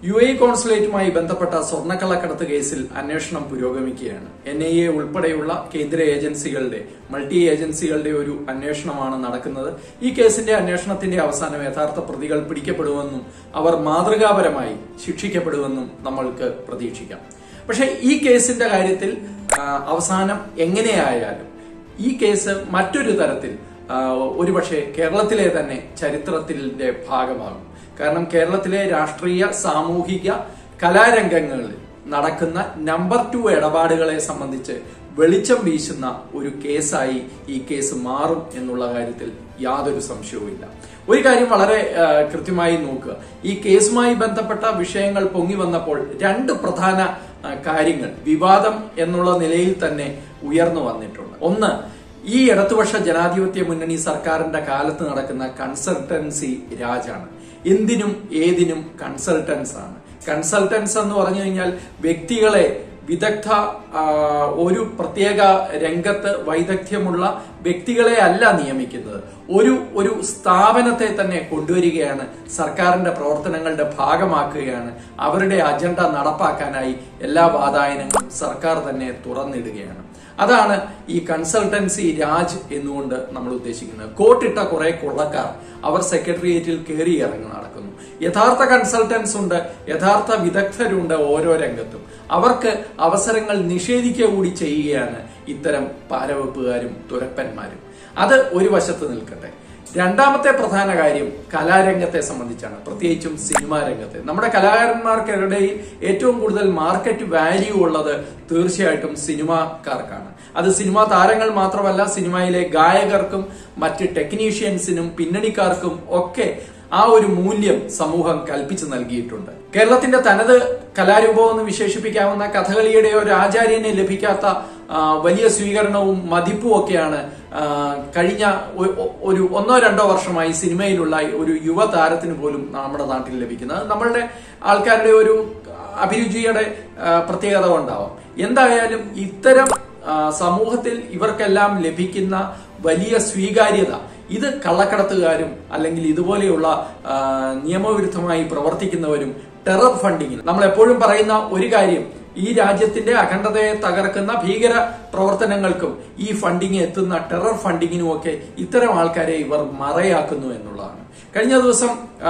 U A കോൺസുലേറ്റുമായി ബന്ധപ്പെട്ട സ്വർണ്ണക്കള്ളക്കടത്ത് കേസിൽ അന്വേഷണം പുരോഗമിക്കുകയാണ് എൻ ഐ എ ഉൾപ്പെടെയുള്ള കേന്ദ്ര ഏജൻസികളുടെ മൾട്ടി ഏജൻസികളുടെ ഒരു അന്വേഷണമാണ് നടക്കുന്നത് ഈ കേസിന്റെ അന്വേഷണത്തിന്റെ അവസാനം യഥാർത്ഥ പ്രതികൾ പിടിക്കപ്പെടുമെന്നും അവർ മാതൃകാപരമായി ശിക്ഷിക്കപ്പെടുമെന്നും നമ്മൾക്ക് പ്രതീക്ഷിക്കാം പക്ഷേ ഈ കേസിന്റെ കാര്യത്തിൽ ആ, അവസാനം എങ്ങനെയായാലും ഈ കേസ് മറ്റൊരു തരത്തിൽ ആ, ഒരുപക്ഷെ കേരളത്തിലെ തന്നെ ചരിത്രത്തിന്റെ ഭാഗമാകും കാരണം കേരളത്തിലെ രാഷ്ട്രീയ സാമൂഹിക കലാരംഗങ്ങളിൽ നടക്കുന്ന നമ്പർ ടു ഇടപാടുകളെ സംബന്ധിച്ച് വെളിച്ചം വീശുന്ന ഒരു കേസായി ഈ കേസ് മാറും എന്നുള്ള കാര്യത്തിൽ യാതൊരു സംശയവുമില്ല ഒരു കാര്യം വളരെ ആ, കൃത്യമായി നോക്കുക ഈ കേസുമായി ബന്ധപ്പെട്ട വിഷയങ്ങൾ പൊങ്ങി വന്നപ്പോൾ രണ്ട് പ്രധാന ആ, കാര്യങ്ങൾ വിവാദം എന്നുള്ള നിലയിൽ തന്നെ ഉയർന്നു വന്നിട്ടുണ്ട് ഒന്ന് ഈ ഇടതുപക്ഷ ജനാധിപത്യ മുന്നണി സർക്കാരിന്റെ കാലത്ത് നടക്കുന്ന കൺസൾട്ടൻസി രാജാണ് എന്തിനും ഏതിനും കൺസൾട്ടൻസ് ആണ് കൺസൾട്ടൻസ് എന്ന് പറഞ്ഞു കഴിഞ്ഞാൽ വ്യക്തികളെ വിദഗ്ധ ആ, ഒരു പ്രത്യേക രംഗത്ത് വൈദഗ്ധ്യമുള്ള വ്യക്തികളെ അല്ല നിയമിക്കുന്നത് ഒരു ഒരു സ്ഥാപനത്തെ തന്നെ കൊണ്ടുവരികയാണ് സർക്കാരിന്റെ പ്രവർത്തനങ്ങളുടെ ഭാഗമാക്കുകയാണ് അവരുടെ അജണ്ട നടപ്പാക്കാനായി എല്ലാ വാതായനങ്ങളും സർക്കാർ തന്നെ തുറന്നിടുകയാണ് അതാണ് ഈ കൺസൾട്ടൻസി രാജ് എന്നുകൊണ്ട് നമ്മൾ ഉദ്ദേശിക്കുന്നത് കോട്ടിട്ട കുറെ കൊള്ളക്കാർ അവർ സെക്രട്ടേറിയറ്റിൽ കയറി ഇറങ്ങി നടക്കുന്നു യഥാർത്ഥ കൺസൾട്ടൻസ് ഉണ്ട് യഥാർത്ഥ വിദഗ്ധരുണ്ട് ഓരോ രംഗത്തും അവർക്ക് അവസരങ്ങൾ നിഷേധിക്കുക കൂടി ചെയ്യുകയാണ് ഇത്തരം പാരവെപ്പുകാരും തുരപ്പന്മാരും അത് ഒരു വശത്ത് നിൽക്കട്ടെ രണ്ടാമത്തെ പ്രധാന കാര്യം കലാരംഗത്തെ സംബന്ധിച്ചാണ് പ്രത്യേകിച്ചും സിനിമാ രംഗത്തെ നമ്മുടെ കലാകാരന്മാർക്കിടയിൽ ഏറ്റവും കൂടുതൽ മാർക്കറ്റ് വാല്യൂ ഉള്ളത് തീർച്ചയായിട്ടും സിനിമാക്കാർക്കാണ് അത് സിനിമാ താരങ്ങൾ മാത്രമല്ല സിനിമയിലെ ഗായകർക്കും മറ്റ് ടെക്നീഷ്യൻസിനും പിന്നണിക്കാർക്കും ഒക്കെ ആ ഒരു മൂല്യം സമൂഹം കൽപ്പിച്ചു നൽകിയിട്ടുണ്ട് കേരളത്തിന്റെ തനത് കലാരൂപം എന്ന് വിശേഷിപ്പിക്കാവുന്ന കഥകളിയുടെ ഒരു ആചാര്യനെ ലഭിക്കാത്ത ആ, വലിയ സ്വീകരണവും മതിപ്പും ഒക്കെയാണ് ആ, കഴിഞ്ഞ ഒ- ഒരു ഒന്നോ രണ്ടോ വർഷമായി സിനിമയിലുള്ള ഒരു യുവതാരത്തിന് പോലും നമ്മുടെ നാട്ടിൽ ലഭിക്കുന്നത് നമ്മളുടെ ആൾക്കാരുടെ ഒരു അഭിരുചിയുടെ ആ, പ്രത്യേകത കൊണ്ടാവാം എന്തായാലും ഇത്തരം ആ, സമൂഹത്തിൽ ഇവർക്കെല്ലാം ലഭിക്കുന്ന വലിയ സ്വീകാര്യത ഇത് കള്ളക്കടത്തുകാരും അല്ലെങ്കിൽ ഇതുപോലെയുള്ള ആ, നിയമവിരുദ്ധമായി പ്രവർത്തിക്കുന്നവരും ടെറർ ഫണ്ടിങ്ങിന് നമ്മൾ എപ്പോഴും പറയുന്ന ഒരു കാര്യം ഈ രാജ്യത്തിന്റെ അഖണ്ഡതയെ തകർക്കുന്ന ഭീകര പ്രവർത്തനങ്ങൾക്കും ഈ ഫണ്ടിങ് എത്തുന്ന ടെറർ ഫണ്ടിങ്ങിനും ഒക്കെ ഇത്തരം ആൾക്കാരെ ഇവർ മറയാക്കുന്നു എന്നുള്ളതാണ് കഴിഞ്ഞ ദിവസം ആ,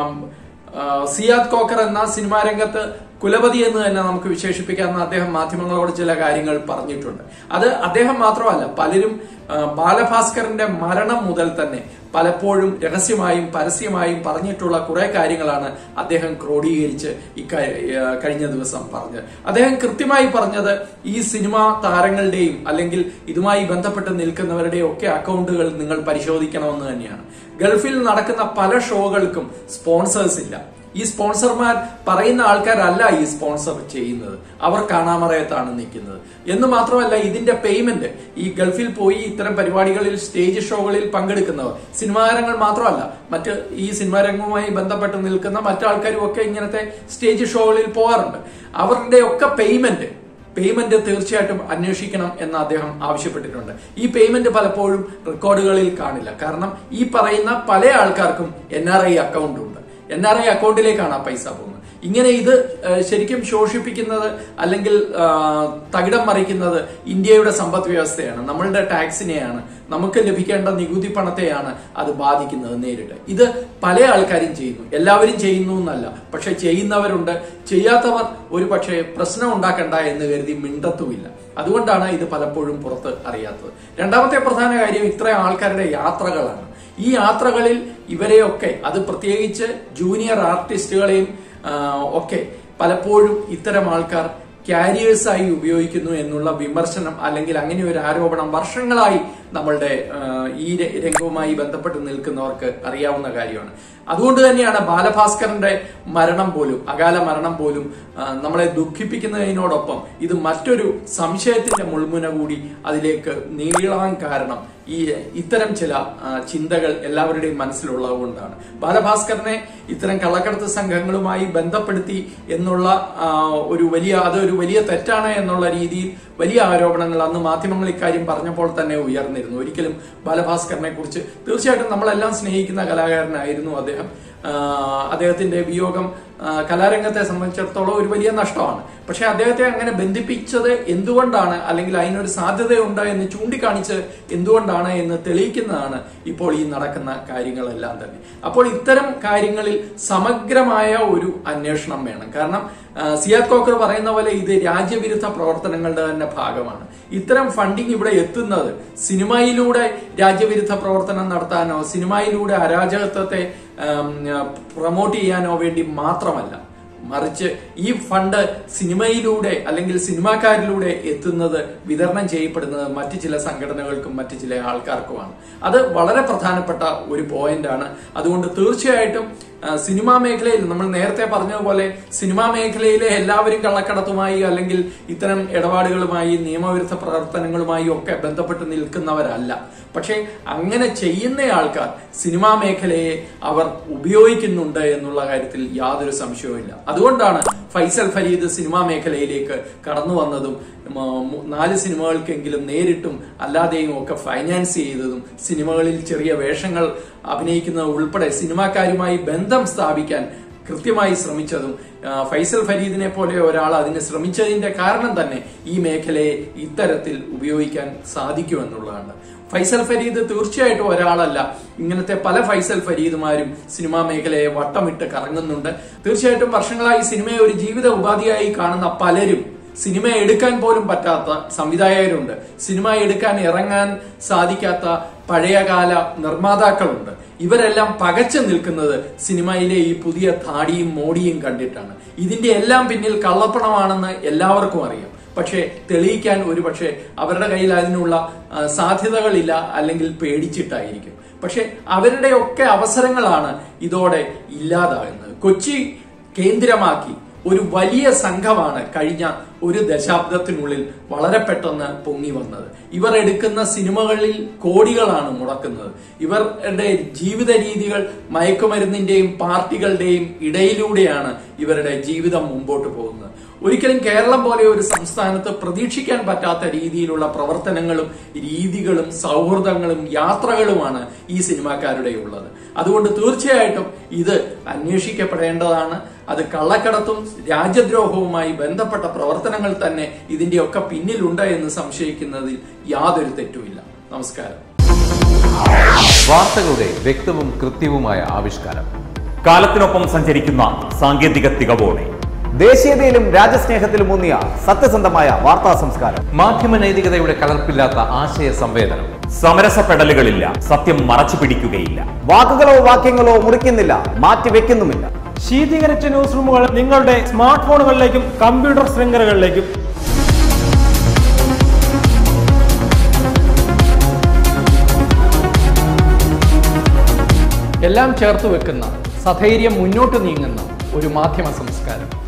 ആ, സിയാദ് കോക്കർ എന്ന സിനിമാ രംഗത്ത് കുലപതി എന്ന് തന്നെ നമുക്ക് വിശേഷിപ്പിക്കാവുന്ന അദ്ദേഹം മാധ്യമങ്ങളോട് ചില കാര്യങ്ങൾ പറഞ്ഞിട്ടുണ്ട് അത് അദ്ദേഹം മാത്രമല്ല പലരും ആ, ബാലഭാസ്കറിന്റെ മരണം മുതൽ തന്നെ പലപ്പോഴും രഹസ്യമായും പരസ്യമായും പറഞ്ഞിട്ടുള്ള കുറെ കാര്യങ്ങളാണ് അദ്ദേഹം ക്രോഡീകരിച്ച് ഇക്ക- ആ, കഴിഞ്ഞ ദിവസം പറഞ്ഞത് അദ്ദേഹം കൃത്യമായി പറഞ്ഞത് ഈ സിനിമാ താരങ്ങളുടെയും അല്ലെങ്കിൽ ഇതുമായി ബന്ധപ്പെട്ട് നിൽക്കുന്നവരുടെയും ഒക്കെ അക്കൗണ്ടുകൾ നിങ്ങൾ പരിശോധിക്കണമെന്ന് തന്നെയാണ് ഗൾഫിൽ നടക്കുന്ന പല ഷോകൾക്കും സ്പോൺസേഴ്സ് ഇല്ല ഈ സ്പോൺസർമാർ പറയുന്ന ആൾക്കാരല്ല ഈ സ്പോൺസർ ചെയ്യുന്നത് അവർ കാണാമറയത്താണ് നിൽക്കുന്നത് എന്ന് മാത്രമല്ല ഇതിന്റെ പേയ്മെന്റ് ഈ ഗൾഫിൽ പോയി ഇത്തരം പരിപാടികളിൽ സ്റ്റേജ് ഷോകളിൽ പങ്കെടുക്കുന്നവർ സിനിമാരംഗങ്ങൾ മാത്രമല്ല മറ്റ് ഈ സിനിമാ രംഗവുമായി ബന്ധപ്പെട്ട് നിൽക്കുന്ന മറ്റാൾക്കാരും ഒക്കെ ഇങ്ങനത്തെ സ്റ്റേജ് ഷോകളിൽ പോകാറുണ്ട് അവരുടെ ഒക്കെ പേയ്മെന്റ് പേയ്മെന്റ് തീർച്ചയായിട്ടും അന്വേഷിക്കണം എന്ന് അദ്ദേഹം ആവശ്യപ്പെട്ടിട്ടുണ്ട് ഈ പേയ്മെന്റ് പലപ്പോഴും റെക്കോർഡുകളിൽ കാണില്ല കാരണം ഈ പറയുന്ന പല ആൾക്കാർക്കും എൻ ആർ ഐ അക്കൗണ്ട് ഉണ്ട് എൻ ആർ ഐ അക്കൗണ്ടിലേക്കാണ് ആ പൈസ പോകുന്നത് ഇങ്ങനെ ഇത് ഏഹ്, ശരിക്കും ശോഷിപ്പിക്കുന്നത് അല്ലെങ്കിൽ ആ, തകിടം മറിക്കുന്നത് ഇന്ത്യയുടെ സമ്പദ് വ്യവസ്ഥയാണ് നമ്മളുടെ ടാക്സിനെയാണ് നമുക്ക് ലഭിക്കേണ്ട നികുതി പണത്തെയാണ് അത് ബാധിക്കുന്നത് നേരിട്ട് ഇത് പല ആൾക്കാരും ചെയ്യുന്നു എല്ലാവരും ചെയ്യുന്നു എന്നല്ല പക്ഷെ ചെയ്യുന്നവരുണ്ട് ചെയ്യാത്തവർ ഒരു പക്ഷേ പ്രശ്നം ഉണ്ടാക്കണ്ട എന്ന് കരുതി മിണ്ടത്തുമില്ല അതുകൊണ്ടാണ് ഇത് പലപ്പോഴും പുറത്ത് അറിയാത്തത് രണ്ടാമത്തെ പ്രധാന കാര്യം ഇത്രയും ആൾക്കാരുടെ യാത്രകളാണ് ഈ യാത്രകളിൽ ഇവരെയൊക്കെ അത് പ്രത്യേകിച്ച് ജൂനിയർ ആർട്ടിസ്റ്റുകളെയും ആ, ഒക്കെ പലപ്പോഴും ഇത്തരം ആൾക്കാർ ക്യാരിയേഴ്സായി ഉപയോഗിക്കുന്നു എന്നുള്ള വിമർശനം അല്ലെങ്കിൽ അങ്ങനെ ഒരു ആരോപണം വർഷങ്ങളായി നമ്മളുടെ ആ, ഈ ര- രംഗവുമായി ബന്ധപ്പെട്ട് നിൽക്കുന്നവർക്ക് അറിയാവുന്ന കാര്യമാണ് അതുകൊണ്ട് തന്നെയാണ് ബാലഭാസ്കറിന്റെ മരണം പോലും അകാല മരണം പോലും ആ, നമ്മളെ ദുഃഖിപ്പിക്കുന്നതിനോടൊപ്പം ഇത് മറ്റൊരു സംശയത്തിന്റെ മുൾമുന കൂടി അതിലേക്ക് നീളാൻ കാരണം ഈ ഇത്തരം ചില ആ, ചിന്തകൾ എല്ലാവരുടെയും മനസ്സിലുള്ളത് കൊണ്ടാണ് ബാലഭാസ്കറിനെ ഇത്തരം കള്ളക്കടത്ത് സംഘങ്ങളുമായി ബന്ധപ്പെടുത്തി എന്നുള്ള ആ, ഒരു വലിയ അതൊരു വലിയ തെറ്റാണ് എന്നുള്ള രീതിയിൽ വലിയ ആരോപണങ്ങൾ അന്ന് മാധ്യമങ്ങൾ ഇക്കാര്യം പറഞ്ഞപ്പോൾ തന്നെ ഉയർന്നിരുന്നു ഒരിക്കലും ബാലഭാസ്കറിനെ കുറിച്ച് തീർച്ചയായിട്ടും നമ്മളെല്ലാം സ്നേഹിക്കുന്ന കലാകാരനായിരുന്നു അദ്ദേഹം ആ, അദ്ദേഹത്തിന്റെ വിയോഗം ആ, കലാരംഗത്തെ സംബന്ധിച്ചിടത്തോളം ഒരു വലിയ നഷ്ടമാണ് പക്ഷെ അദ്ദേഹത്തെ അങ്ങനെ ബന്ധിപ്പിച്ചത് എന്തുകൊണ്ടാണ് അല്ലെങ്കിൽ അതിനൊരു സാധ്യതയുണ്ട് എന്ന് ചൂണ്ടിക്കാണിച്ച് എന്തുകൊണ്ടാണ് എന്ന് തെളിയിക്കുന്നതാണ് ഇപ്പോൾ ഈ നടക്കുന്ന കാര്യങ്ങളെല്ലാം തന്നെ അപ്പോൾ ഇത്തരം കാര്യങ്ങളിൽ സമഗ്രമായ ഒരു അന്വേഷണം വേണം കാരണം ആ, സിയാദ് കോക്കർ പറയുന്ന പോലെ ഇത് രാജ്യവിരുദ്ധ പ്രവർത്തനങ്ങളുടെ തന്നെ ഭാഗമാണ് ഇത്തരം ഫണ്ടിങ് ഇവിടെ എത്തുന്നത് സിനിമയിലൂടെ രാജ്യവിരുദ്ധ പ്രവർത്തനം നടത്താനോ സിനിമയിലൂടെ അരാജകത്വത്തെ പ്രൊമോട്ട് ചെയ്യാനോ വേണ്ടി മാത്രമല്ല മറിച്ച് ഈ ഫണ്ട് സിനിമയിലൂടെ അല്ലെങ്കിൽ സിനിമാക്കാരിലൂടെ എത്തുന്നത് വിതരണം ചെയ്യപ്പെടുന്നത് മറ്റു ചില സംഘടനകൾക്കും മറ്റു ചില ആൾക്കാർക്കുമാണ് അത് വളരെ പ്രധാനപ്പെട്ട ഒരു പോയിന്റാണ് അതുകൊണ്ട് തീർച്ചയായിട്ടും ആ, സിനിമാ മേഖലയിൽ നമ്മൾ നേരത്തെ പറഞ്ഞതുപോലെ സിനിമാ മേഖലയിലെ എല്ലാവരും കള്ളക്കടത്തുമായി അല്ലെങ്കിൽ ഇത്തരം ഇടപാടുകളുമായി നിയമവിരുദ്ധ പ്രവർത്തനങ്ങളുമായി ഒക്കെ ബന്ധപ്പെട്ട് നിൽക്കുന്നവരല്ല പക്ഷേ അങ്ങനെ ചെയ്യുന്ന ആൾക്കാർ സിനിമാ മേഖലയെ അവർ ഉപയോഗിക്കുന്നുണ്ട് എന്നുള്ള കാര്യത്തിൽ യാതൊരു സംശയവുമില്ല അതുകൊണ്ടാണ് ഫൈസൽ ഫരീദ് സിനിമാ മേഖലയിലേക്ക് കടന്നു വന്നതും ഉം, മു- നാല് സിനിമകൾക്കെങ്കിലും നേരിട്ടും അല്ലാതെയും ഒക്കെ ഫൈനാൻസ് ചെയ്തതും സിനിമകളിൽ ചെറിയ വേഷങ്ങൾ അഭിനയിക്കുന്നത് ഉൾപ്പെടെ സിനിമാക്കാരുമായി ബന്ധം സ്ഥാപിക്കാൻ കൃത്യമായി ശ്രമിച്ചതും ആ, ഫൈസൽ ഫരീദിനെ പോലെ ഒരാൾ അതിന് ശ്രമിച്ചതിന്റെ കാരണം തന്നെ ഈ മേഖലയെ ഇത്തരത്തിൽ ഉപയോഗിക്കാൻ സാധിക്കുമെന്നുള്ളതാണ് ഫൈസൽ ഫരീദ് തീർച്ചയായിട്ടും ഒരാളല്ല ഇങ്ങനത്തെ പല ഫൈസൽ ഫരീദുമാരും സിനിമാ മേഖലയെ വട്ടമിട്ട് കറങ്ങുന്നുണ്ട് തീർച്ചയായിട്ടും വർഷങ്ങളായി സിനിമയെ ഒരു ജീവിത ഉപാധിയായി കാണുന്ന പലരും സിനിമ എടുക്കാൻ പോലും പറ്റാത്ത സംവിധായകരുണ്ട് സിനിമ എടുക്കാൻ ഇറങ്ങാൻ സാധിക്കാത്ത പഴയകാല നിർമ്മാതാക്കളുണ്ട് ഇവരെല്ലാം പകച്ചു നിൽക്കുന്നത് സിനിമയിലെ ഈ പുതിയ താടിയും മോടിയും കണ്ടിട്ടാണ് ഇതിന്റെ എല്ലാം പിന്നിൽ കള്ളപ്പണമാണെന്ന് എല്ലാവർക്കും അറിയാം പക്ഷേ തെളിയിക്കാൻ ഒരുപക്ഷെ അവരുടെ കയ്യിൽ അതിനുള്ള ആ, സാധ്യതകളില്ല അല്ലെങ്കിൽ പേടിച്ചിട്ടായിരിക്കും പക്ഷെ അവരുടെ ഒക്കെ അവസരങ്ങളാണ് ഇതോടെ ഇല്ലാതാകുന്നത് കൊച്ചി കേന്ദ്രമാക്കി ഒരു വലിയ സംഘമാണ് കഴിഞ്ഞ ഒരു ദശാബ്ദത്തിനുള്ളിൽ വളരെ പെട്ടെന്ന് പൊങ്ങി വന്നത് ഇവർ എടുക്കുന്ന സിനിമകളിൽ കോടികളാണ് മുടക്കുന്നത് ഇവരുടെ ജീവിത രീതികൾ മയക്കുമരുന്നിന്റെയും പാർട്ടികളുടെയും ഇടയിലൂടെയാണ് ഇവരുടെ ജീവിതം മുമ്പോട്ട് പോകുന്നത് ഒരിക്കലും കേരളം പോലെ ഒരു സംസ്ഥാനത്ത് പ്രതീക്ഷിക്കാൻ പറ്റാത്ത രീതിയിലുള്ള പ്രവർത്തനങ്ങളും രീതികളും സൗഹൃദങ്ങളും യാത്രകളുമാണ് ഈ സിനിമാക്കാരുടെ ഉള്ളത് അതുകൊണ്ട് തീർച്ചയായിട്ടും ഇത് അന്വേഷിക്കപ്പെടേണ്ടതാണ് അത് കള്ളക്കടത്തും രാജ്യദ്രോഹവുമായി ബന്ധപ്പെട്ട പ്രവർത്തനങ്ങൾ തന്നെ ഇതിന്റെയൊക്കെ പിന്നിലുണ്ട് എന്ന് സംശയിക്കുന്നതിൽ യാതൊരു തെറ്റുമില്ല നമസ്കാരം വാർത്തകളുടെ വ്യക്തവും കൃത്യവുമായ ആവിഷ്കാരം കാലത്തിനൊപ്പം സഞ്ചരിക്കുന്ന സാങ്കേതിക തികവോടെ ദേശീയതയിലും രാജ്യസ്നേഹത്തിലും ഊന്നിയ സത്യസന്ധമായ വാർത്താ സംസ്കാരം മാധ്യമ നൈതികതയുടെ കലർപ്പില്ലാത്ത ആശയ സംവേദനം സമരസപ്പെടലുകളില്ല സത്യം മറച്ചു പിടിക്കുകയില്ല വാക്കുകളോ വാക്യങ്ങളോ മുറിക്കുന്നില്ല മാറ്റിവെക്കുന്നുമില്ല ശീതീകരിച്ച ന്യൂസ് റൂമുകൾ നിങ്ങളുടെ സ്മാർട്ട് ഫോണുകളിലേക്കും കമ്പ്യൂട്ടർ ശൃംഖലകളിലേക്കും എല്ലാം ചേർത്ത് വെക്കുന്ന സധൈര്യം മുന്നോട്ട് നീങ്ങുന്ന ഒരു മാധ്യമ സംസ്കാരം